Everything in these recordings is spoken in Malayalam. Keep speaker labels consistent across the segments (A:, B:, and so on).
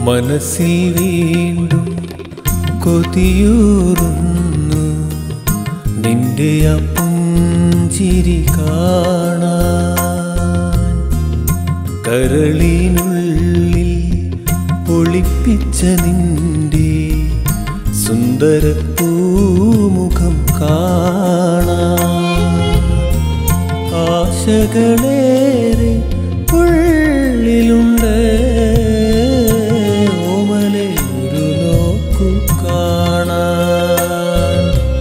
A: മനസ്സിൽ വീണ്ടും കൊതിയൂറുന്നു നിന്റെ ആ പുഞ്ചിരി കാണാൻ കരളിനുള്ളിൽ ഒളിപ്പിച്ച നിന്റെ സുന്ദര പൂമുഖം കാണാൻ ആശകളേറെ ഉള്ളിലുണ്ട് ഓമലെ ഒരു നോക്കു കാണാൻ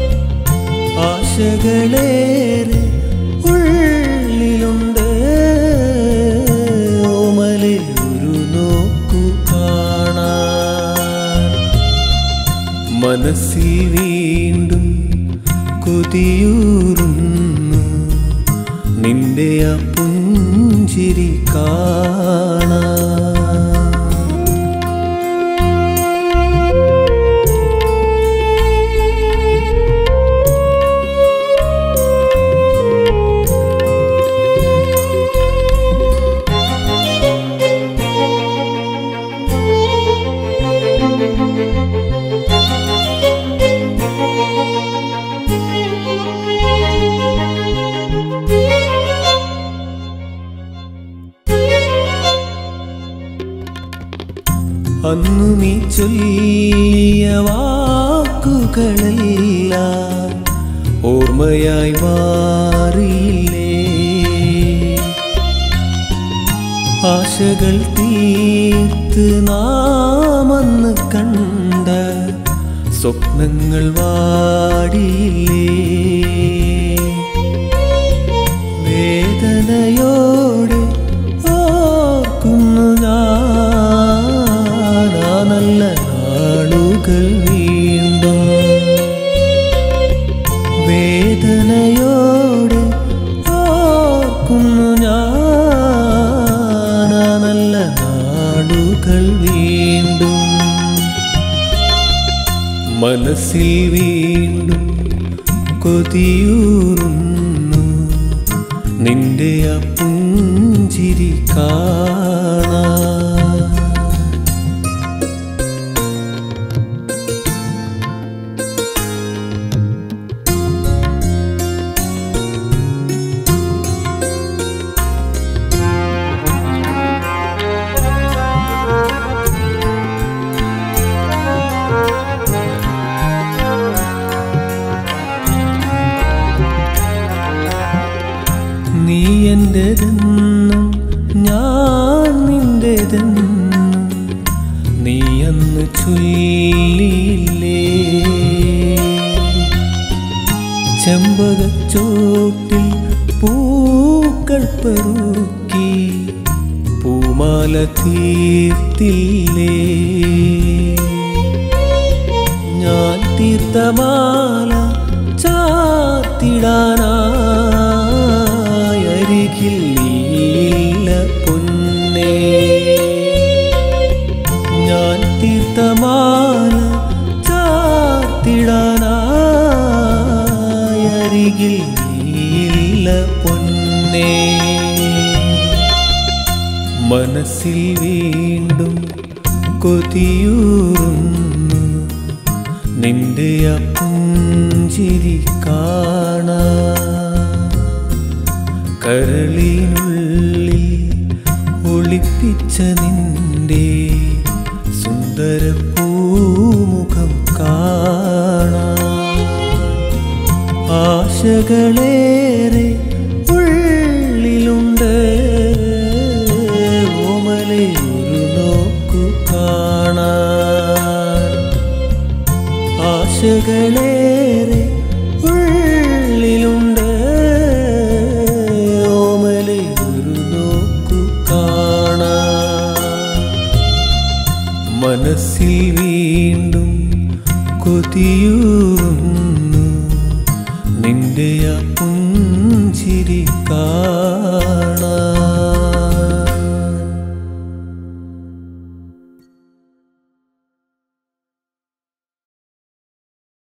A: ആശകളേറെ ഉള്ളിലുണ്ട് ഓമലെ ഒരു നോക്കു കാണാൻ മനസ്സിൽ വീണ്ടും കൊതിയൂറുന്നു നിന്റെ ആ പുഞ്ചിരി കാണാൻ അന്നു നീ ചൊല്ലിയ വാക്കുകളെല്ലാം ഓർമ്മയായി മാറിയില്ലേ ആശകൾ തീർത്ത് നാമന്ന് കണ്ട സ്വപ്നങ്ങൾ വാടിയില്ലേ വേദനയോടെ ഓർക്കുന്നു ഞാൻ ആ നല്ല നാളുകൾ വീണ്ടും വേദനയോടെ ഓർക്കുന്നു ഞാൻ ആ നല്ല നാളുകൾ വീണ്ടും മനസ്സിൽ വീണ്ടും കൊതിയൂറുന്നു നിന്റെ ആ പുഞ്ചിരി കാണാൻ നീ എൻ്റെതെന്നും ഞാൻ നിൻ്റെതെന്നും നീ അന്ന് ചൊല്ലിയില്ലേ ചെമ്പകച്ചോട്ടിൽ പൂക്കൾ പെറുക്കി പൂമാല തീർത്തില്ലേ ഞാൻ തീർത്തമാല ചാത്തിടാനായി അരികിൽ നീയില്ല പൊന്നേ ഞാൻ തീർത്തമാല ചാത്തിടാനായി അരികിൽ നീയില്ല പൊന്നേ മനസ്സിൽ വീണ്ടും കൊതിയൂറുന്നു നിന്റെ ആ പുഞ്ചിരി കാണാൻ കരളിനുള്ളിൽ ഒളിപ്പിച്ച നിന്റെ സുന്ദര പൂമുഖം കാണാൻ ആശകളേറെ ഉള്ളിലുണ്ട് ഓമലെ ഒരു നോക്കു കാണാൻ ആശകളേറെ ഉള്ളിലുണ്ട് ഓമലെ ഒരു നോക്കു കാണാൻ മനസ്സിൽ വീണ്ടും കൊതിയൂറുന്നു നിന്റെ ആ പുഞ്ചിരി